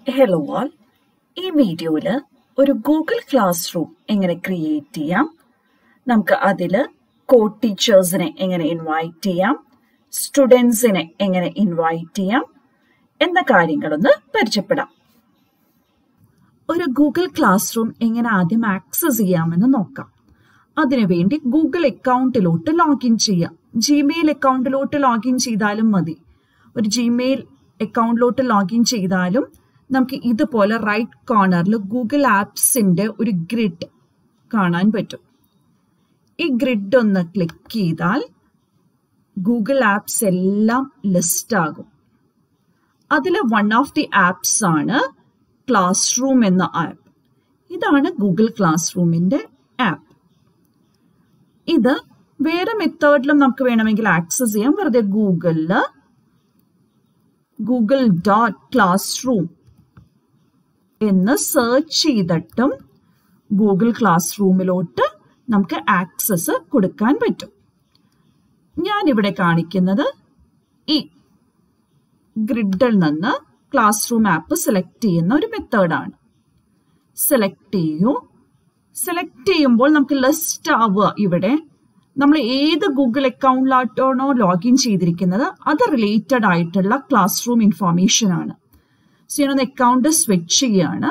hello ആൾ ഈ വീഡിയോയിൽ ഒരു ഗൂഗിൾ ക്ലാസ് റൂം എങ്ങനെ ക്രിയേറ്റ് ചെയ്യാം നമുക്ക് അതിൽ കോ ടീച്ചേഴ്സിനെ എങ്ങനെ ഇൻവൈറ്റ് ചെയ്യാം സ്റ്റുഡൻസിനെ എങ്ങനെ ഇൻവൈറ്റ് ചെയ്യാം എന്ന കാര്യങ്ങളൊന്ന് പരിചയപ്പെടാം ഒരു ഗൂഗിൾ ക്ലാസ് റൂം എങ്ങനെ ആദ്യം ആക്സസ് ചെയ്യാമെന്ന് നോക്കാം അതിനുവേണ്ടി ഗൂഗിൾ അക്കൗണ്ടിലോട്ട് ലോഗിൻ ചെയ്യാം ജിമെയിൽ അക്കൗണ്ടിലോട്ട് ലോഗിൻ ചെയ്താലും മതി ഒരു ജിമെയിൽ അക്കൗണ്ടിലോട്ട് ലോഗിൻ ചെയ്താലും നമുക്ക് ഇതുപോലെ റൈറ്റ് കോർണറിൽ ഗൂഗിൾ ആപ്സിന്റെ ഒരു ഗ്രിഡ് കാണാൻ പറ്റും ഈ ഗ്രിഡ് ഒന്ന് ക്ലിക്ക് ചെയ്താൽ ഗൂഗിൾ ആപ്സ് എല്ലാം ലിസ്റ്റ് ആകും അതിൽ വൺ ഓഫ് ദി ആപ്സ് ആണ് ക്ലാസ് റൂം എന്ന ആപ്പ് ഇതാണ് ഗൂഗിൾ ക്ലാസ് റൂമിന്റെ ആപ്പ് ഇത് വേറെ മെത്തേഡിലും നമുക്ക് വേണമെങ്കിൽ ആക്സസ് ചെയ്യാം വെറുതെ ഗൂഗിളിൽ ഗൂഗിൾ ഡോട്ട് ക്ലാസ് റൂം എന്ന് സെർച്ച് ചെയ്തിട്ടും ഗൂഗിൾ ക്ലാസ് റൂമിലോട്ട് നമുക്ക് ആക്സസ് കൊടുക്കാൻ പറ്റും ഞാൻ ഇവിടെ കാണിക്കുന്നത് ഈ ഗ്രിഡിൽ നിന്ന് ക്ലാസ് റൂം ആപ്പ് സെലക്ട് ചെയ്യുന്ന ഒരു മെത്തേഡാണ് സെലക്ട് ചെയ്യൂ സെലക്ട് ചെയ്യുമ്പോൾ നമുക്ക് ലിസ്റ്റ് ആവുക ഇവിടെ നമ്മൾ ഏത് ഗൂഗിൾ അക്കൗണ്ടിലായിട്ടാണോ ലോഗിൻ ചെയ്തിരിക്കുന്നത് അത് റിലേറ്റഡ് ആയിട്ടുള്ള ക്ലാസ് റൂം ഇൻഫോർമേഷൻ ആണ് സോ ഞാനൊന്ന് അക്കൗണ്ട് സ്വിച്ച് ചെയ്യാണ്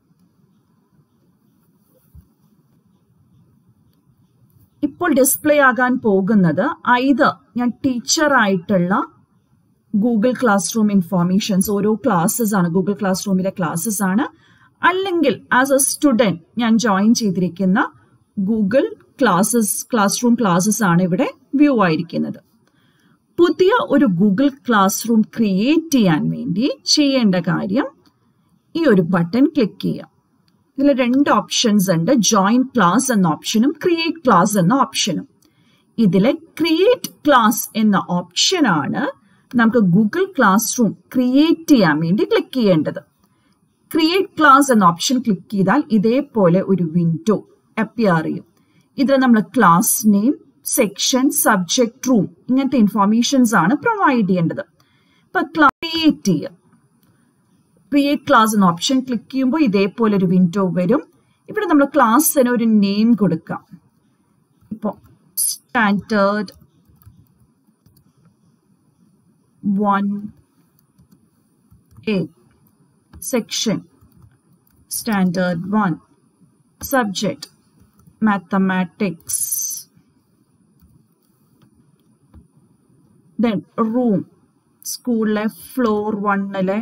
ഇപ്പോൾ ഡിസ്പ്ലേ ആകാൻ പോകുന്നത് ഐത് ഞാൻ ടീച്ചർ ആയിട്ടുള്ള ഗൂഗിൾ ക്ലാസ് റൂം ഇൻഫോർമേഷൻസ് ഓരോ ക്ലാസ്സസ് ആണ് ഗൂഗിൾ ക്ലാസ് റൂമിലെ ക്ലാസ്സസ് ആണ് അല്ലെങ്കിൽ ആസ് എ സ്റ്റുഡൻറ് ഞാൻ ജോയിൻ ചെയ്തിരിക്കുന്ന Google classes classroom classes ആണ് ഇവിടെ വ്യൂ ആയിരിക്കുന്നത് പുതിയ ഒരു ഗൂഗിൾ ക്ലാസ് റൂം ക്രിയേറ്റ് ചെയ്യാൻ വേണ്ടി ചെയ്യേണ്ട കാര്യം ഈ ഒരു ബട്ടൺ ക്ലിക്ക് ചെയ്യാം ഇതിൽ രണ്ട് ഓപ്ഷൻസ് ഉണ്ട് ജോയിൻ ക്ലാസ് എന്ന ഓപ്ഷനും ക്രിയേറ്റ് ക്ലാസ് എന്ന ഓപ്ഷനും ഇതിലെ ക്രിയേറ്റ് ക്ലാസ് എന്ന ഓപ്ഷനാണ് നമുക്ക് ഗൂഗിൾ ക്ലാസ് റൂം ക്രിയേറ്റ് ചെയ്യാൻ വേണ്ടി ക്ലിക്ക് ചെയ്യേണ്ടത് ക്രിയേറ്റ് ക്ലാസ് എന്ന ഓപ്ഷൻ ക്ലിക്ക് ചെയ്താൽ ഇതേപോലെ ഒരു വിൻഡോ അപ്പിയർ ചെയ്യും ഇതിൽ നമ്മൾ class name section subject room ഇങ്ങനത്തെ ഇൻഫോർമേഷൻസ് ആണ് പ്രൊവൈഡ് ചെയ്യേണ്ടത് ഇപ്പൊ ക്രിയേറ്റ് ചെയ്യുക ക്രിയേറ്റ് ക്ലാസ് എന്ന ഓപ്ഷൻ ക്ലിക്ക് ചെയ്യുമ്പോൾ ഇതേപോലെ ഒരു വിൻഡോ വരും ഇവിടെ നമ്മൾ ക്ലാസ്സിന് ഒരു നെയിം കൊടുക്കാം ഇപ്പോൾ standard one A section standard one subject mathematics then room സ്കൂളിലെ ഫ്ലോർ വണ്ണിലെ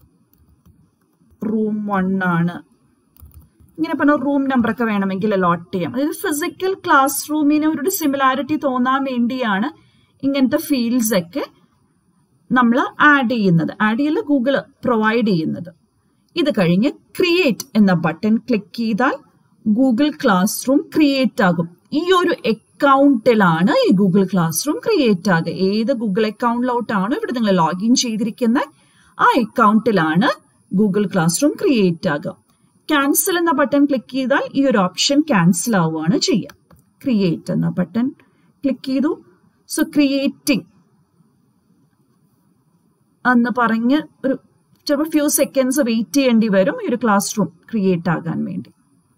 റൂം വൺ ആണ് ഇങ്ങനെ പറഞ്ഞ റൂം നമ്പർ ഒക്കെ വേണമെങ്കിൽ അലോട്ട് ചെയ്യാം അതായത് ഫിസിക്കൽ ക്ലാസ് റൂമിന് ഒരു സിമിലാരിറ്റി തോന്നാൻ വേണ്ടിയാണ് ഇങ്ങനത്തെ ഫീൽഡ്സ് ഒക്കെ നമ്മൾ ആഡ് ചെയ്യുന്നത് ആഡ് ചെയ്യല്ല ഗൂഗിൾ പ്രൊവൈഡ് ചെയ്യുന്നത് ഇത് കഴിഞ്ഞ് ക്രിയേറ്റ് എന്ന ബട്ടൺ ക്ലിക്ക് ചെയ്താൽ ഗൂഗിൾ ക്ലാസ് റൂം ക്രിയേറ്റ് ആകും ഈ ഒരു അക്കൗണ്ടിലാണ് ഈ ഗൂഗിൾ ക്ലാസ് റൂം ക്രിയേറ്റ് ആകുക ഏത് ഗൂഗിൾ അക്കൗണ്ടിലോട്ടാണോ ഇവിടെ നിങ്ങൾ ലോഗിൻ ചെയ്തിരിക്കുന്നത് ആ അക്കൗണ്ടിലാണ് ഗൂഗിൾ ക്ലാസ് റൂം ക്രിയേറ്റ് ആകുക ക്യാൻസൽ എന്ന ബട്ടൺ ക്ലിക്ക് ചെയ്താൽ ഈ ഒരു ഓപ്ഷൻ ക്യാൻസൽ ആവുകയാണ് ചെയ്യുക ക്രിയേറ്റ് എന്ന ബട്ടൺ ക്ലിക്ക് ചെയ്തു സോ ക്രിയേറ്റിംഗ് എന്ന് പറഞ്ഞ് ഒരു ചിലപ്പോൾ ഫ്യൂ സെക്കൻഡ്സ് വെയിറ്റ് ചെയ്യേണ്ടി വരും ഈ ഒരു ക്ലാസ് റൂം ക്രിയേറ്റ് ആകാൻ വേണ്ടി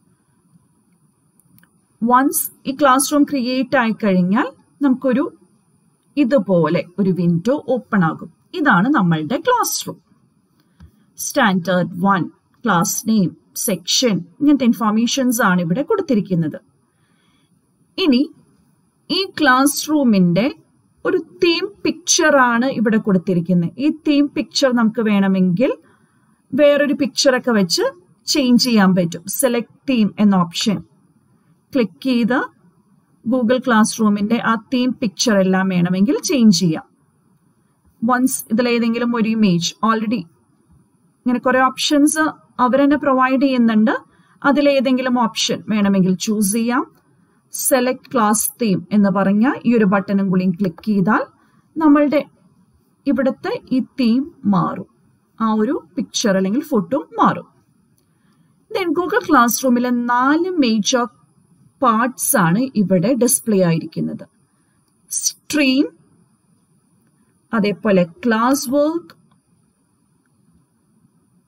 വൺസ് ഈ ക്ലാസ് റൂം ക്രിയേറ്റ് ആയി കഴിഞ്ഞാൽ നമുക്കൊരു ഇതുപോലെ ഒരു വിൻഡോ ഓപ്പൺ ആകും ഇതാണ് നമ്മളുടെ classroom standard one class name section ഇങ്ങനത്തെ ഇൻഫോർമേഷൻസ് ആണ് ഇവിടെ കൊടുത്തിരിക്കുന്നത് ഇനി ഈ ക്ലാസ് റൂമിന്റെ ഒരു തീം പിക്ചർ ആണ് ഇവിടെ കൊടുത്തിരിക്കുന്നത് ഈ തീം പിക്ചർ നമുക്ക് വേണമെങ്കിൽ വേറൊരു പിക്ചറൊക്കെ വെച്ച് ചേഞ്ച് ചെയ്യാൻ പറ്റും സെലക്ട് തീം എന്ന ഓപ്ഷൻ ക്ലിക്ക് ചെയ്ത് ഗൂഗിൾ ക്ലാസ് റൂമിന്റെ ആ തീം പിക്ചർ എല്ലാം വേണമെങ്കിൽ ചേഞ്ച് ചെയ്യാം വൺസ് ഇതിലേതെങ്കിലും ഒരു ഇമേജ് ഓൾറെഡി ഇങ്ങനെ കുറെ ഓപ്ഷൻസ് അവർ തന്നെ പ്രൊവൈഡ് ചെയ്യുന്നുണ്ട് അതിലേതെങ്കിലും ഓപ്ഷൻ വേണമെങ്കിൽ ചൂസ് ചെയ്യാം സെലക്ട് ക്ലാസ് തീം എന്ന് പറഞ്ഞ ഈ ഒരു ബട്ടണും കൂടി ക്ലിക്ക് ചെയ്താൽ നമ്മളുടെ ഇവിടുത്തെ ഈ തീം മാറും ആ ഒരു പിക്ചർ അല്ലെങ്കിൽ ഫോട്ടോ മാറും ദെൻ ഗൂഗിൾ ക്ലാസ് റൂമിലെ നാല് മേജർ പാർട്സ് ആണ് ഇവിടെ ഡിസ്പ്ലേ ആയിരിക്കുന്നത് സ്ട്രീം അതേപോലെ classwork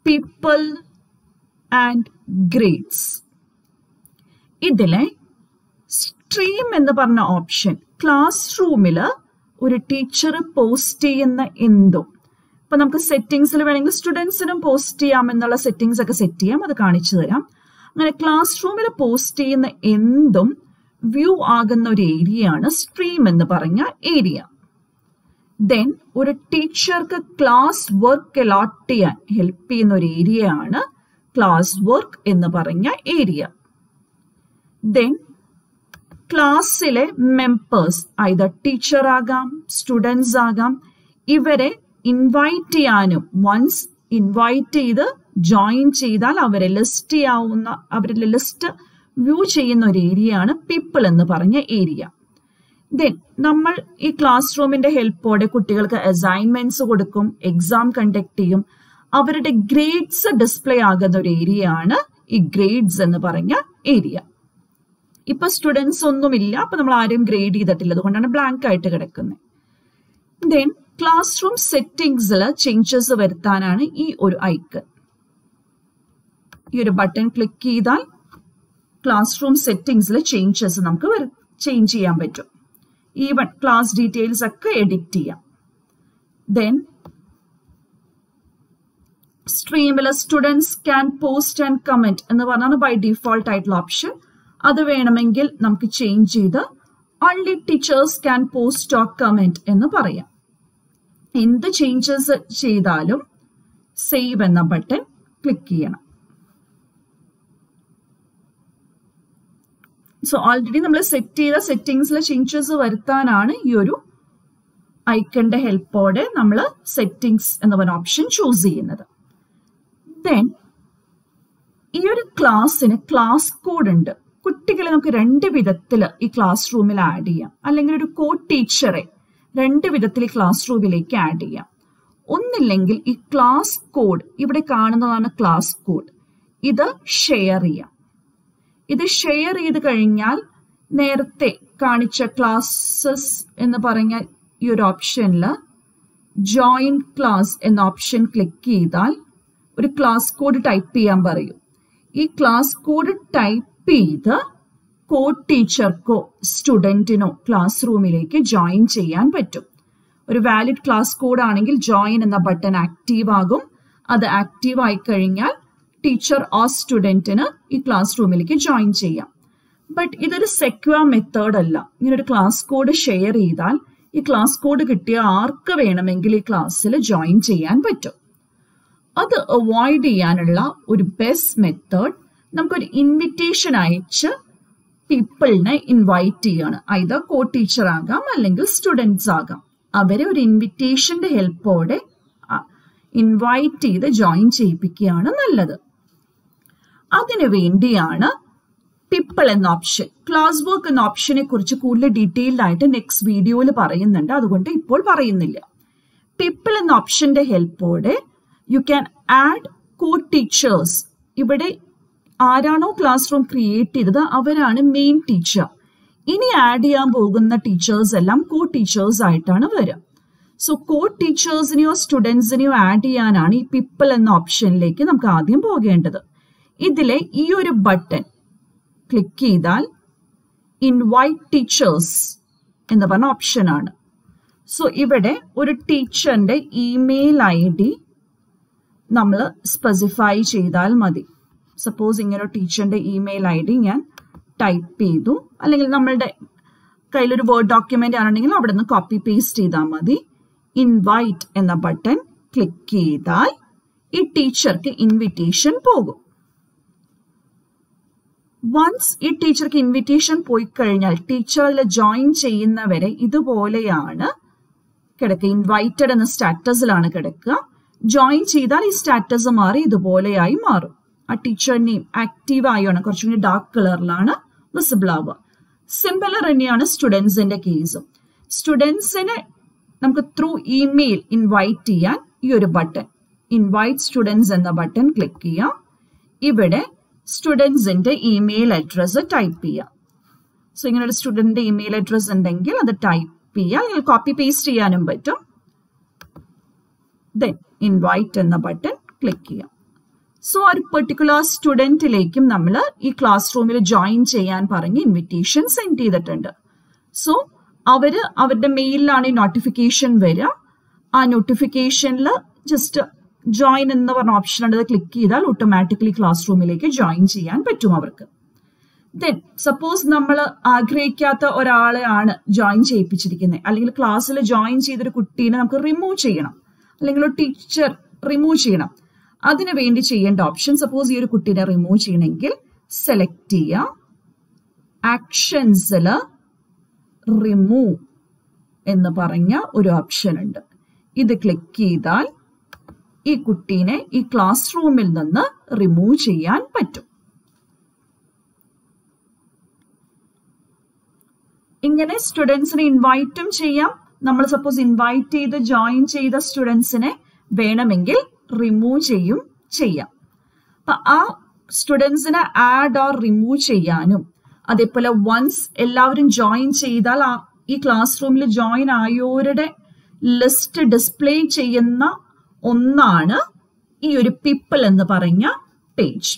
people and grades ഇതിലെ സ്ട്രീം എന്ന് പറഞ്ഞ ഓപ്ഷൻ ക്ലാസ് റൂമിൽ ഒരു ടീച്ചർ പോസ്റ്റ് ചെയ്യുന്ന എന്തും ഇപ്പൊ നമുക്ക് സെറ്റിംഗ്സിൽ വേണമെങ്കിൽ സ്റ്റുഡൻസിനും പോസ്റ്റ് ചെയ്യാം എന്നുള്ള സെറ്റിംഗ്സ് ഒക്കെ സെറ്റ് ചെയ്യാം അത് കാണിച്ചു തരാം അങ്ങനെ ക്ലാസ് റൂമിൽ പോസ്റ്റ് ചെയ്യുന്ന എന്തും വ്യൂ ആകുന്ന ഒരു ഏരിയയാണ് സ്ട്രീം എന്ന് പറഞ്ഞ ഏരിയ ദെൻ ഒരു ടീച്ചർക്ക് ക്ലാസ് വർക്ക് അലോട്ട് ചെയ്യാൻ ഹെൽപ്പ് ചെയ്യുന്ന ഒരു ഏരിയയാണ് ക്ലാസ് വർക്ക് എന്ന് പറഞ്ഞ ഏരിയ ദെൻ ക്ലാസ്സിലെ മെമ്പേഴ്സ് ഐതർ ടീച്ചർ ആകാം സ്റ്റുഡൻസ് ആകാം ഇവരെ ഇൻവൈറ്റ് ചെയ്യാനും വൺസ് ഇൻവൈറ്റ് ചെയ്ത് ജോയിൻ ചെയ്താൽ അവരെ ലിസ്റ്റ് ചെയ്യാവുന്ന അവരുടെ ലിസ്റ്റ് വ്യൂ ചെയ്യുന്ന ഒരു ഏരിയയാണ് പീപ്പിൾ എന്ന് പറഞ്ഞ ഏരിയ ദെൻ നമ്മൾ ഈ ക്ലാസ് റൂമിന്റെ ഹെൽപ്പോടെ കുട്ടികൾക്ക് അസൈൻമെന്റ്സ് കൊടുക്കും എക്സാം കണ്ടക്ട് ചെയ്യും അവരുടെ ഗ്രേഡ്സ് ഡിസ്പ്ലേ ആകുന്ന ഒരു ഏരിയയാണ് ഈ ഗ്രേഡ്സ് എന്ന് പറഞ്ഞ ഏരിയ ഇപ്പൊ സ്റ്റുഡൻസ് ഒന്നുമില്ല അപ്പൊ നമ്മൾ ആരും ഗ്രേഡ് ചെയ്തിട്ടില്ല അതുകൊണ്ടാണ് ബ്ലാങ്ക് ആയിട്ട് കിടക്കുന്നത് ദെൻ ക്ലാസ് റൂം സെറ്റിംഗ്സിൽ ചേഞ്ചസ് വരുത്താനാണ് ഈ ഒരു ഐക്കൺ ഈ ഒരു ബട്ടൺ ക്ലിക്ക് ചെയ്താൽ ക്ലാസ് റൂം സെറ്റിംഗ്സിൽ ചേഞ്ചസ് നമുക്ക് ചേഞ്ച് ചെയ്യാൻ പറ്റും ഈവൻ ക്ലാസ് ഡീറ്റെയിൽസ് ഒക്കെ എഡിറ്റ് ചെയ്യാം ദെൻ സ്ട്രീമിൽ students can post and comment എന്ന് പറഞ്ഞാണ് ബൈ ഡിഫോൾട്ട് ആയിട്ടുള്ള ഓപ്ഷൻ അത് വേണമെങ്കിൽ നമുക്ക് ചേഞ്ച് ചെയ്ത് only teachers can post or comment എന്ന് പറയാം എന്ത് ചേഞ്ചസ് ചെയ്താലും സേവ് എന്ന ബട്ടൺ ക്ലിക്ക് ചെയ്യണം സോ ഓൾറെഡി നമ്മൾ സെറ്റ് ചെയ്ത സെറ്റിംഗ്സിലെ ചേഞ്ചസ് വരുത്താനാണ് ഈ ഒരു ഐക്കന്റെ ഹെൽപ്പോടെ നമ്മൾ സെറ്റിംഗ്സ് എന്ന് പറഞ്ഞ ഓപ്ഷൻ ചൂസ് ചെയ്യുന്നത് ദെൻ ഈ ഒരു ക്ലാസ്സിന് ക്ലാസ് കോഡ് ഉണ്ട് കുട്ടികളെ നമുക്ക് രണ്ട് വിധത്തിൽ ഈ ക്ലാസ് റൂമിൽ ആഡ് ചെയ്യാം അല്ലെങ്കിൽ ഒരു കോ ടീച്ചറെ രണ്ട് വിധത്തിൽ ഈ ക്ലാസ് റൂമിലേക്ക് ആഡ് ചെയ്യാം ഒന്നില്ലെങ്കിൽ ഈ ക്ലാസ് കോഡ് ഇവിടെ കാണുന്നതാണ് ക്ലാസ് കോഡ് ഇത് ഷെയർ ചെയ്യാം ഇത് ഷെയർ ചെയ്ത് കഴിഞ്ഞാൽ നേരത്തെ കാണിച്ച ക്ലാസ്സസ് എന്ന് പറഞ്ഞ ഈ ഒരു ഓപ്ഷനിൽ ജോയിൻ ക്ലാസ് എന്ന ഓപ്ഷൻ ക്ലിക്ക് ചെയ്താൽ ഒരു ക്ലാസ് കോഡ് ടൈപ്പ് ചെയ്യാൻ പറയും ഈ ക്ലാസ് കോഡ് ടൈപ്പ് ചെയ്ത് കോ ടീച്ചർക്കോ സ്റ്റുഡൻറ്റിനോ ക്ലാസ് റൂമിലേക്ക് ജോയിൻ ചെയ്യാൻ പറ്റും ഒരു വാലിഡ് ക്ലാസ് കോഡ് ആണെങ്കിൽ ജോയിൻ എന്ന ബട്ടൺ ആക്റ്റീവ് ആകും അത് ആക്റ്റീവ് ആയി കഴിഞ്ഞാൽ ടീച്ചർ ഓർ സ്റ്റുഡൻറ്റിന് ഈ ക്ലാസ് റൂമിലേക്ക് ജോയിൻ ചെയ്യാം ബട്ട് ഇതൊരു സെക്യൂർ മെത്തേഡ് അല്ല ഇങ്ങനെ ഒരു ക്ലാസ് കോഡ് ഷെയർ ചെയ്താൽ ഈ ക്ലാസ് കോഡ് കിട്ടിയ ആർക്ക് വേണമെങ്കിൽ ഈ ക്ലാസ്സിൽ ജോയിൻ ചെയ്യാൻ പറ്റും അത് അവോയ്ഡ് ചെയ്യാനുള്ള ഒരു ബെസ്റ്റ് മെത്തേഡ് നമുക്കൊരു ഇൻവിറ്റേഷൻ അയച്ച് പീപ്പിളിനെ ഇൻവൈറ്റ് ചെയ്യാണ് ഐതർ കോ ടീച്ചർ ആകാം അല്ലെങ്കിൽ സ്റ്റുഡൻസ് ആകാം അവരെ ഒരു ഇൻവിറ്റേഷന്റെ ഹെൽപ്പോടെ ഇൻവൈറ്റ് ചെയ്ത് ജോയിൻ ചെയ്യിപ്പിക്കുകയാണ് നല്ലത് അതിനു വേണ്ടിയാണ് പിപ്പിൾ എന്ന ഓപ്ഷൻ ക്ലാസ് വർക്ക് എന്ന ഓപ്ഷനെ കുറിച്ച് കൂടുതൽ ഡീറ്റെയിൽഡ് ആയിട്ട് നെക്സ്റ്റ് വീഡിയോയിൽ പറയുന്നുണ്ട് അതുകൊണ്ട് ഇപ്പോൾ പറയുന്നില്ല പിപ്പിൾ എന്ന ഓപ്ഷന്റെ ഹെൽപ്പോടെ you can add co teachers ഇവിടെ ആരാണോ ക്ലാസ് റൂം ക്രിയേറ്റ് ചെയ്തത് അവരാണ് മെയിൻ ടീച്ചർ ഇനി ആഡ് ചെയ്യാൻ പോകുന്ന ടീച്ചേഴ്സ് എല്ലാം കോ ടീച്ചേഴ്സ് ആയിട്ടാണ് വരിക സോ കോ ടീച്ചേഴ്സിനെയോ സ്റ്റുഡൻസിനെയോ ആഡ് ചെയ്യാനാണ് ഈ പിപ്പിൾ എന്ന ഓപ്ഷനിലേക്ക് നമുക്ക് ആദ്യം പോകേണ്ടത് ഇതിലെ ഈ ഒരു ബട്ടൺ ക്ലിക്ക് ചെയ്താൽ ഇൻവൈറ്റ് ടീച്ചേഴ്സ് എന്ന് പറഞ്ഞ ഓപ്ഷനാണ് സോ ഇവിടെ ഒരു ടീച്ചറിന്റെ ഇമെയിൽ ഐ ഡി നമ്മൾ സ്പെസിഫൈ ചെയ്താൽ മതി സപ്പോസ് ഇങ്ങനെ ഒരു ടീച്ചറിന്റെ ഇമെയിൽ ഐ ഡി ഞാൻ ടൈപ്പ് ചെയ്തു അല്ലെങ്കിൽ നമ്മളുടെ കയ്യിലൊരു വേർഡ് ഡോക്യുമെന്റ് ആണെങ്കിൽ അവിടെ നിന്ന് കോപ്പി പേസ്റ്റ് ചെയ്താൽ മതി ഇൻവൈറ്റ് എന്ന ബട്ടൺ ക്ലിക്ക് ചെയ്താൽ ഈ ടീച്ചർക്ക് ഇൻവിറ്റേഷൻ പോകും വൺസ് ഈ ടീച്ചർക്ക് ഇൻവിറ്റേഷൻ പോയി കഴിഞ്ഞാൽ ടീച്ചർ അതിൽ ജോയിൻ ചെയ്യുന്നവരെ ഇതുപോലെയാണ് കിടക്കുക ഇൻവൈറ്റഡ് എന്ന സ്റ്റാറ്റസിലാണ് കിടക്കുക ജോയിൻ ചെയ്താൽ ഈ സ്റ്റാറ്റസ് മാറി ഇതുപോലെയായി മാറും ആ ടീച്ചർ നെയിം ആക്റ്റീവ് ആയാണ് കുറച്ചും കൂടി ഡാർക്ക് കളറിലാണ് വിസിബിൾ ആവുക സിമിലർ തന്നെയാണ് സ്റ്റുഡൻസിന്റെ കേസും സ്റ്റുഡൻസിനെ നമുക്ക് ത്രൂ ഇമെയിൽ ഇൻവൈറ്റ് ചെയ്യാൻ ഈ ഒരു ബട്ടൺ ഇൻവൈറ്റ് സ്റ്റുഡൻസ് എന്ന ബട്ടൺ ക്ലിക്ക് ചെയ്യാം ഇവിടെ സ്റ്റുഡൻസിന്റെ ഇമെയിൽ അഡ്രസ്സ് ടൈപ്പ് ചെയ്യാം സോ ഇങ്ങനെ ഒരു സ്റ്റുഡന്റിന്റെ ഇമെയിൽ അഡ്രസ്സ് ഉണ്ടെങ്കിൽ അത് ടൈപ്പ് ചെയ്യാം അല്ലെങ്കിൽ കോപ്പി പേസ്റ്റ് ചെയ്യാനും പറ്റും ദെൻ ഇൻവൈറ്റ് എന്ന ബട്ടൺ ക്ലിക്ക് ചെയ്യാം സോ ആ ഒരു പെർട്ടിക്കുലർ സ്റ്റുഡൻറ്റിലേക്കും നമ്മൾ ഈ ക്ലാസ് റൂമിൽ ജോയിൻ ചെയ്യാൻ പറഞ്ഞ് ഇൻവിറ്റേഷൻ സെൻഡ് ചെയ്തിട്ടുണ്ട് സോ അവര് അവരുടെ മെയിലിലാണ് ഈ നോട്ടിഫിക്കേഷൻ വരിക ആ നോട്ടിഫിക്കേഷനിൽ ജസ്റ്റ് ജോയിൻ എന്ന് പറഞ്ഞ ഓപ്ഷൻ ഉണ്ട് ക്ലിക്ക് ചെയ്താൽ ഓട്ടോമാറ്റിക്കലി ക്ലാസ് റൂമിലേക്ക് ജോയിൻ ചെയ്യാൻ പറ്റും അവർക്ക് ദെൻ സപ്പോസ് നമ്മൾ ആഗ്രഹിക്കാത്ത ഒരാളെ ആണ് ജോയിൻ ചെയ്യിപ്പിച്ചിരിക്കുന്നത് അല്ലെങ്കിൽ ക്ലാസ്സിൽ ജോയിൻ ചെയ്തൊരു കുട്ടീനെ നമുക്ക് റിമൂവ് ചെയ്യണം അല്ലെങ്കിൽ ഒരു ടീച്ചർ റിമൂവ് ചെയ്യണം അതിനു വേണ്ടി ചെയ്യേണ്ട ഓപ്ഷൻ സപ്പോസ് ഈ ഒരു കുട്ടീനെ റിമൂവ് ചെയ്യണമെങ്കിൽ സെലക്ട് ചെയ്യുക ആക്ഷൻസിൽ റിമൂവ് എന്ന് പറഞ്ഞ ഒരു ഓപ്ഷൻ ഉണ്ട് ഇത് ക്ലിക്ക് ചെയ്താൽ ഈ കുട്ടീനെ ഈ ക്ലാസ് റൂമിൽ നിന്ന് റിമൂവ് ചെയ്യാൻ പറ്റും ഇങ്ങനെ സ്റ്റുഡൻസിനെ ഇൻവൈറ്റും ചെയ്യാം നമ്മൾ സപ്പോസ് ഇൻവൈറ്റ് ചെയ്ത് ജോയിൻ ചെയ്ത സ്റ്റുഡൻസിനെ വേണമെങ്കിൽ റിമൂവ് ചെയ്യും ചെയ്യാം അപ്പൊ ആ സ്റ്റുഡൻസിനെ ആഡ് ഓർ റിമൂവ് ചെയ്യാനും അതേപോലെ വൺസ് എല്ലാവരും ജോയിൻ ചെയ്താൽ ആ ഈ ക്ലാസ് റൂമിൽ ജോയിൻ ആയോരുടെ ലിസ്റ്റ് ഡിസ്പ്ലേ ചെയ്യുന്ന ഒന്നാണ് ഈ ഒരു പിപ്പിൾ എന്ന് പറഞ്ഞ പേജ്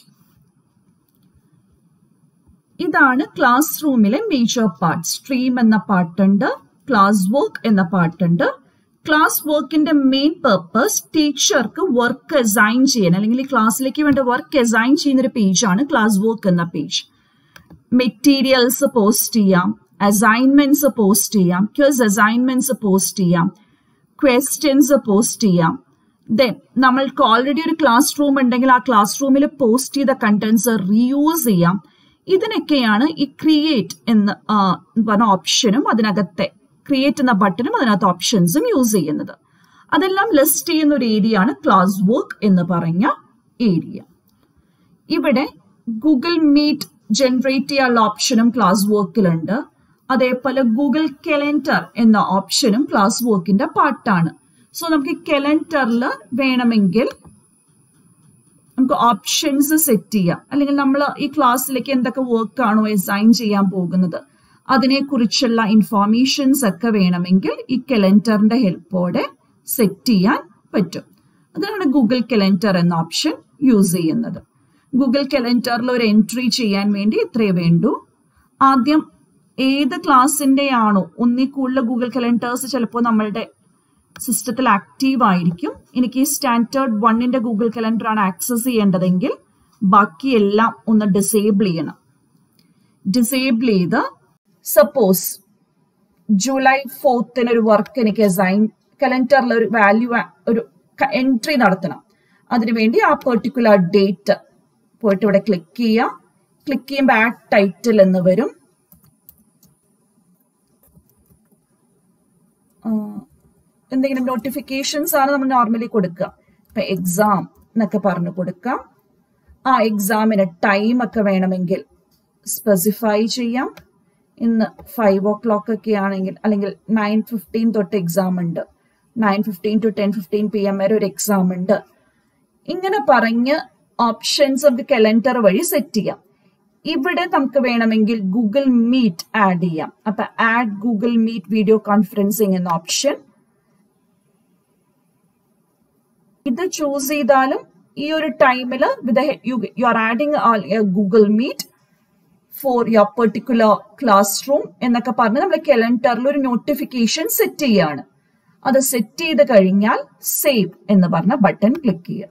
ഇതാണ് ക്ലാസ് റൂമിലെ മേജർ പാർട്ട് സ്ട്രീം എന്ന പാട്ടുണ്ട് ക്ലാസ് വർക്ക് എന്ന പാട്ടുണ്ട് ക്ലാസ് വർക്കിന്റെ മെയിൻ പർപ്പസ് ടീച്ചർക്ക് വർക്ക് അസൈൻ ചെയ്യാൻ അല്ലെങ്കിൽ ഈ ക്ലാസ്സിലേക്ക് വേണ്ട വർക്ക് അസൈൻ ചെയ്യുന്ന ഒരു പേജാണ് ക്ലാസ് വർക്ക് എന്ന പേജ് മെറ്റീരിയൽസ് പോസ്റ്റ് ചെയ്യാം അസൈൻമെന്റ്സ് പോസ്റ്റ് ചെയ്യാം ക്വസ് അസൈൻമെന്റ്സ് പോസ്റ്റ് ചെയ്യാം ക്വസ്റ്റ്യൻസ് പോസ്റ്റ് ചെയ്യാം ദെൻ നമ്മൾക്ക് ഓൾറെഡി ഒരു ക്ലാസ് റൂം ഉണ്ടെങ്കിൽ ആ ക്ലാസ് റൂമിൽ പോസ്റ്റ് ചെയ്ത കണ്ടന്റ്സ് റീയൂസ് ചെയ്യാം ഇതിനൊക്കെയാണ് ഈ ക്രിയേറ്റ് എന്ന് പറഞ്ഞ ഓപ്ഷനും അതിനകത്തെ ക്രിയേറ്റ് എന്ന ബട്ടണും അതിനകത്ത് ഓപ്ഷൻസും യൂസ് ചെയ്യുന്നത് അതെല്ലാം ലിസ്റ്റ് ചെയ്യുന്ന ഒരു ഏരിയ ആണ് ക്ലാസ് വർക്ക് എന്ന് പറഞ്ഞ ഏരിയ ഇവിടെ ഗൂഗിൾ മീറ്റ് ജനറേറ്റ് ചെയ്യാനുള്ള ഓപ്ഷനും ക്ലാസ് വർക്കിലുണ്ട് അതേപോലെ ഗൂഗിൾ കലണ്ടർ എന്ന ഓപ്ഷനും ക്ലാസ് വർക്കിന്റെ പാർട്ടാണ് സോ നമുക്ക് കലണ്ടറിൽ വേണമെങ്കിൽ നമുക്ക് ഓപ്ഷൻസ് സെറ്റ് ചെയ്യാം അല്ലെങ്കിൽ നമ്മൾ ഈ ക്ലാസ്സിലേക്ക് എന്തൊക്കെ വർക്ക് ആണോ അസൈൻ ചെയ്യാൻ പോകുന്നത് അതിനെക്കുറിച്ചുള്ള ഇൻഫോർമേഷൻസ് ഒക്കെ വേണമെങ്കിൽ ഈ കലണ്ടറിന്റെ ഹെൽപ്പോടെ സെറ്റ് ചെയ്യാൻ പറ്റും അതിനാണ് ഗൂഗിൾ കലണ്ടർ എന്ന ഓപ്ഷൻ യൂസ് ചെയ്യുന്നത് ഗൂഗിൾ കലണ്ടറിൽ ഒരു എൻട്രി ചെയ്യാൻ വേണ്ടി ഇത്രയേ വേണ്ടൂ ആദ്യം ഏത് ക്ലാസ്സിന്റെ ആണോ ഒന്നിൽ കൂടുതൽ ഗൂഗിൾ കലണ്ടേഴ്സ് ചിലപ്പോൾ നമ്മളുടെ സിസ്റ്റത്തിൽ ആക്റ്റീവ് ആയിരിക്കും എനിക്ക് ഈ സ്റ്റാൻഡേർഡ് വണ്ണിന്റെ ഗൂഗിൾ കലണ്ടർ ആണ് ആക്സസ് ചെയ്യേണ്ടതെങ്കിൽ ബാക്കിയെല്ലാം ഒന്ന് ഡിസേബിൾ ചെയ്യണം ഡിസേബിൾ ചെയ്ത് സപ്പോസ് ജൂലൈ ഫോർത്തിന് ഒരു വർക്ക് എനിക്ക് അസൈൻ കലണ്ടറിൽ ഒരു വാല്യൂ ഒരു എൻട്രി നടത്തണം അതിനുവേണ്ടി ആ പെർട്ടിക്കുലർ ഡേറ്റ് പോയിട്ട് ഇവിടെ ക്ലിക്ക് ചെയ്യുക ക്ലിക്ക് ചെയ്യുമ്പോൾ ആഡ് ടൈറ്റിൽ എന്ന് വരും എന്തെങ്കിലും നോട്ടിഫിക്കേഷൻസ് ആണ് നമ്മൾ നോർമലി കൊടുക്കുക ഇപ്പൊ എക്സാം എന്നൊക്കെ പറഞ്ഞു കൊടുക്കാം ആ എക്സാമിന് ടൈം ഒക്കെ വേണമെങ്കിൽ സ്പെസിഫൈ ചെയ്യാം ഇന്ന് ഫൈവ് ഓ ക്ലോക്ക് ഒക്കെ ആണെങ്കിൽ അല്ലെങ്കിൽ നയൻ ഫിഫ്റ്റീൻ തൊട്ട് എക്സാം ഉണ്ട് nine fifteen to ten fifteen P M വരെ ഒരു എക്സാം ഉണ്ട് ഇങ്ങനെ പറഞ്ഞ് ഓപ്ഷൻസ് നമുക്ക് കലണ്ടർ വഴി സെറ്റ് ചെയ്യാം ഇവിടെ നമുക്ക് വേണമെങ്കിൽ ഗൂഗിൾ മീറ്റ് ആഡ് ചെയ്യാം അപ്പൊ add Google meet video conferencing എന്ന ഓപ്ഷൻ ഇത് ചൂസ് ചെയ്താലും ഈ ഒരു ടൈമിൽ you are adding Google meet for your particular classroom എന്നൊക്കെ പറഞ്ഞ് നമ്മൾ കലണ്ടറിൽ ഒരു നോട്ടിഫിക്കേഷൻ സെറ്റ് ചെയ്യാണ് അത് സെറ്റ് ചെയ്ത് കഴിഞ്ഞാൽ സേവ് എന്ന് പറഞ്ഞ ബട്ടൺ ക്ലിക്ക് ചെയ്യുക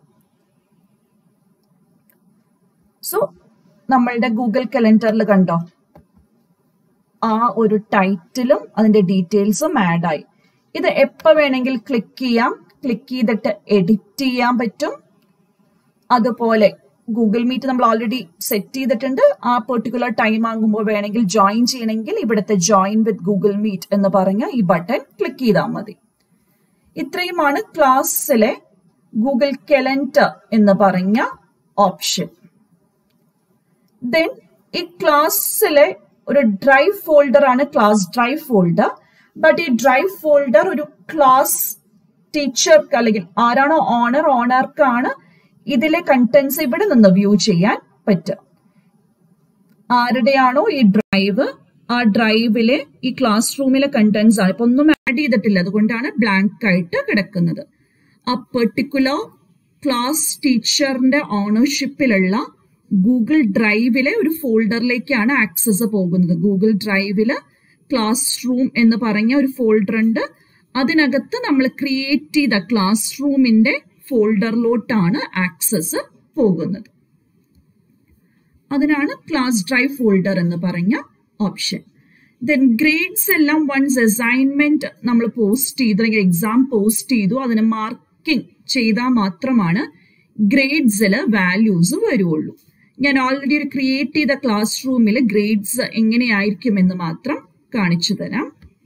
സോ നമ്മളുടെ ഗൂഗിൾ കലണ്ടറിൽ കണ്ടോ ആ ഒരു ടൈറ്റിലും അതിന്റെ ഡീറ്റെയിൽസും ആഡ് ആയി ഇത് എപ്പോ വേണമെങ്കിൽ ക്ലിക്ക് ചെയ്യാം ക്ലിക്ക് ചെയ്തിട്ട് എഡിറ്റ് ചെയ്യാൻ പറ്റും അതുപോലെ ഗൂഗിൾ മീറ്റ് നമ്മൾ ഓൾറെഡി സെറ്റ് ചെയ്തിട്ടുണ്ട് ആ പെർട്ടിക്കുലർ ടൈം ആകുമ്പോൾ വേണമെങ്കിൽ ജോയിൻ ചെയ്യണമെങ്കിൽ ഇവിടുത്തെ ജോയിൻ വിത്ത് ഗൂഗിൾ മീറ്റ് എന്ന് പറഞ്ഞ ഈ ബട്ടൺ ക്ലിക്ക് ചെയ്താൽ മതി ഇത്രയുമാണ് ക്ലാസ്സിലെ ഗൂഗിൾ കലണ്ടർ എന്ന് പറഞ്ഞ ഓപ്ഷൻ ദെൻ ഈ ക്ലാസ്സിലെ ഒരു ഡ്രൈവ് ഫോൾഡർ ആണ് ക്ലാസ് ഡ്രൈവ് ഫോൾഡർ ബട്ട് ഈ ഡ്രൈവ് ഫോൾഡർ ഒരു ക്ലാസ് ടീച്ചർക്ക് അല്ലെങ്കിൽ ആരാണോ ഓണർ ഓണർക്കാണ് ഇതിലെ കണ്ടന്റ്സ് ഇവിടെ നിന്ന് വ്യൂ ചെയ്യാൻ പറ്റുക ആരുടെയാണോ ഈ ഡ്രൈവ് ആ ഡ്രൈവിലെ ഈ ക്ലാസ് റൂമിലെ കണ്ടന്റ്സ് ആണ് ഇപ്പൊ ഒന്നും ആഡ് ചെയ്തിട്ടില്ല അതുകൊണ്ടാണ് ബ്ലാങ്ക് ആയിട്ട് കിടക്കുന്നത് ആ പെർട്ടിക്കുലർ ക്ലാസ് ടീച്ചറിന്റെ ഓണർഷിപ്പിലുള്ള ഗൂഗിൾ ഡ്രൈവിലെ ഒരു ഫോൾഡറിലേക്കാണ് ആക്സസ് പോകുന്നത് ഗൂഗിൾ ഡ്രൈവില് ക്ലാസ് റൂം എന്ന് പറഞ്ഞ ഒരു ഫോൾഡർ ഉണ്ട് അതിനകത്ത് നമ്മൾ ക്രിയേറ്റ് ചെയ്ത ക്ലാസ് റൂമിന്റെ ഫോൾഡറിലോട്ടാണ് ആക്സസ് പോകുന്നത് അതിനാണ് ക്ലാസ് ഡ്രൈവ് ഫോൾഡർ എന്ന് പറഞ്ഞ ഓപ്ഷൻ ദെൻ ഗ്രേഡ്സ് എല്ലാം വൺസ് അസൈൻമെന്റ് നമ്മൾ പോസ്റ്റ് ചെയ്തു അല്ലെങ്കിൽ എക്സാം പോസ്റ്റ് ചെയ്തു അതിന് മാർക്കിംഗ് ചെയ്താൽ മാത്രമാണ് ഗ്രേഡ്സിൽ വാല്യൂസ് വരുള്ളൂ ഞാൻ ഓൾറെഡി ഒരു ക്രിയേറ്റ് ചെയ്ത ക്ലാസ് റൂമിൽ ഗ്രേഡ്സ് എങ്ങനെയായിരിക്കും എന്ന് മാത്രം കാണിച്ചു തരാം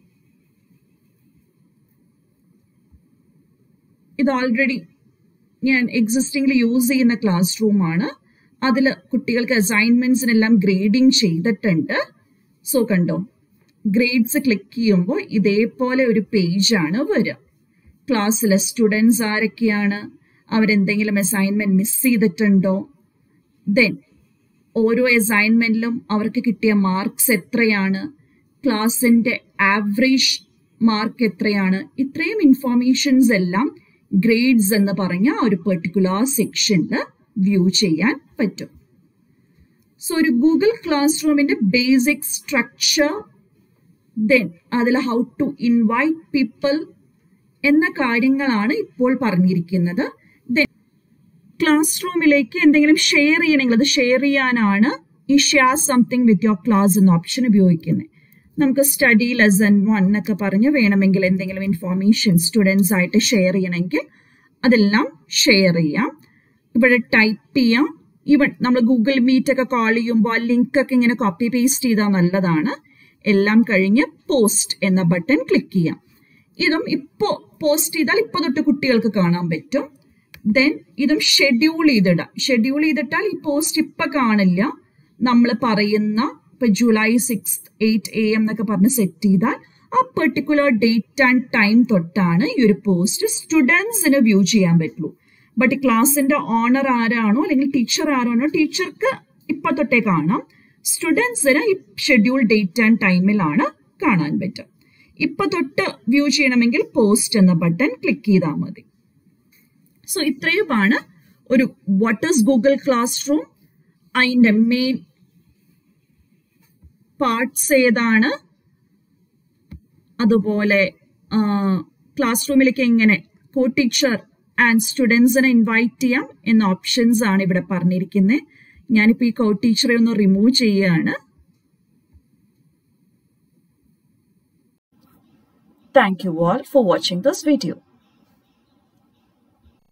ഇത് ഓൾറെഡി ഞാൻ എക്സിസ്റ്റിംഗിൽ യൂസ് ചെയ്യുന്ന ക്ലാസ് റൂമാണ് അതിൽ കുട്ടികൾക്ക് അസൈൻമെന്റ്സിനെല്ലാം ഗ്രേഡിംഗ് ചെയ്തിട്ടുണ്ട് സോ കണ്ടോ ഗ്രേഡ്സ് ക്ലിക്ക് ചെയ്യുമ്പോൾ ഇതേപോലെ ഒരു പേജാണ് വരിക ക്ലാസ്സിലെ സ്റ്റുഡൻസ് ആരൊക്കെയാണ് അവരെന്തെങ്കിലും അസൈൻമെന്റ് മിസ് ചെയ്തിട്ടുണ്ടോ ദെൻ ഓരോ അസൈൻമെന്റിലും അവർക്ക് കിട്ടിയ മാർക്സ് എത്രയാണ് ക്ലാസിന്റെ ആവറേജ് മാർക്ക് എത്രയാണ് ഇത്രയും ഇൻഫോർമേഷൻസ് എല്ലാം ഗ്രേഡ്സ് എന്ന് പറഞ്ഞ ഒരു പെർട്ടിക്കുലർ സെക്ഷനിൽ വ്യൂ ചെയ്യാൻ പറ്റും സോ ഒരു ഗൂഗിൾ ക്ലാസ് റൂമിന്റെ ബേസിക് സ്ട്രക്ചർ ദെൻ അതിൽ ഹൗ ടു ഇൻവൈറ്റ് പീപ്പിൾ എന്ന കാര്യങ്ങളാണ് ഇപ്പോൾ പറഞ്ഞിരിക്കുന്നത് ദെൻ ക്ലാസ് റൂമിലേക്ക് എന്തെങ്കിലും ഷെയർ ചെയ്യണമെങ്കിൽ അത് ഷെയർ ചെയ്യാനാണ് ഈ share something with your class എന്ന ഓപ്ഷൻ ഉപയോഗിക്കുന്നത് നമുക്ക് സ്റ്റഡി ലെസൺ വൺ എന്നൊക്കെ പറഞ്ഞ് വേണമെങ്കിൽ എന്തെങ്കിലും ഇൻഫോർമേഷൻ സ്റ്റുഡൻസ് ആയിട്ട് ഷെയർ ചെയ്യണമെങ്കിൽ അതെല്ലാം ഷെയർ ചെയ്യാം ഇവിടെ ടൈപ്പ് ചെയ്യാം ഈവൻ നമ്മൾ ഗൂഗിൾ മീറ്റ് ഒക്കെ കോൾ ചെയ്യുമ്പോൾ ആ ലിങ്ക് ഒക്കെ ഇങ്ങനെ കോപ്പി പേസ്റ്റ് ചെയ്താൽ നല്ലതാണ് എല്ലാം കഴിഞ്ഞ് പോസ്റ്റ് എന്ന ബട്ടൺ ക്ലിക്ക് ചെയ്യാം ഇതും ഇപ്പോൾ പോസ്റ്റ് ചെയ്താൽ ഇപ്പോൾ തൊട്ട് കുട്ടികൾക്ക് കാണാൻ പറ്റും ദെൻ ഇതും ഷെഡ്യൂൾ ചെയ്തിടാം ഷെഡ്യൂൾ ചെയ്തിട്ടാൽ ഈ പോസ്റ്റ് ഇപ്പൊ കാണില്ല നമ്മൾ പറയുന്ന ഇപ്പൊ July six eight A M എന്നൊക്കെ പറഞ്ഞ് സെറ്റ് ചെയ്താൽ ആ പെർട്ടിക്കുലർ ഡേറ്റ് ആൻഡ് ടൈം തൊട്ടാണ് ഈ ഒരു പോസ്റ്റ് സ്റ്റുഡൻസിന് വ്യൂ ചെയ്യാൻ പറ്റുള്ളൂ ബട്ട് ക്ലാസിന്റെ ഓണർ ആരാണോ അല്ലെങ്കിൽ ടീച്ചർ ആരാണോ ടീച്ചർക്ക് ഇപ്പൊ തൊട്ടേ കാണാം സ്റ്റുഡൻസിന് ഈ ഷെഡ്യൂൾ ഡേറ്റ് ആൻഡ് ടൈമിലാണ് കാണാൻ പറ്റും ഇപ്പൊ തൊട്ട് വ്യൂ ചെയ്യണമെങ്കിൽ പോസ്റ്റ് എന്ന ബട്ടൺ ക്ലിക്ക് ചെയ്താൽ മതി സോ ഇത്രയുമാണ് ഒരു what is Google classroom അതിന്റെ മെയിൻ പാർട്സ് ഏതാണ് അതുപോലെ ക്ലാസ് റൂമിലേക്ക് എങ്ങനെ കോ ടീച്ചർ ആൻഡ് സ്റ്റുഡൻസിനെ ഇൻവൈറ്റ് ചെയ്യാം എന്ന ഓപ്ഷൻസ് ആണ് ഇവിടെ പറഞ്ഞിരിക്കുന്നത് ഞാനിപ്പോൾ ഈ കോ ടീച്ചറെ ഒന്ന് റിമൂവ് ചെയ്യുകയാണ് thank you all for watching this video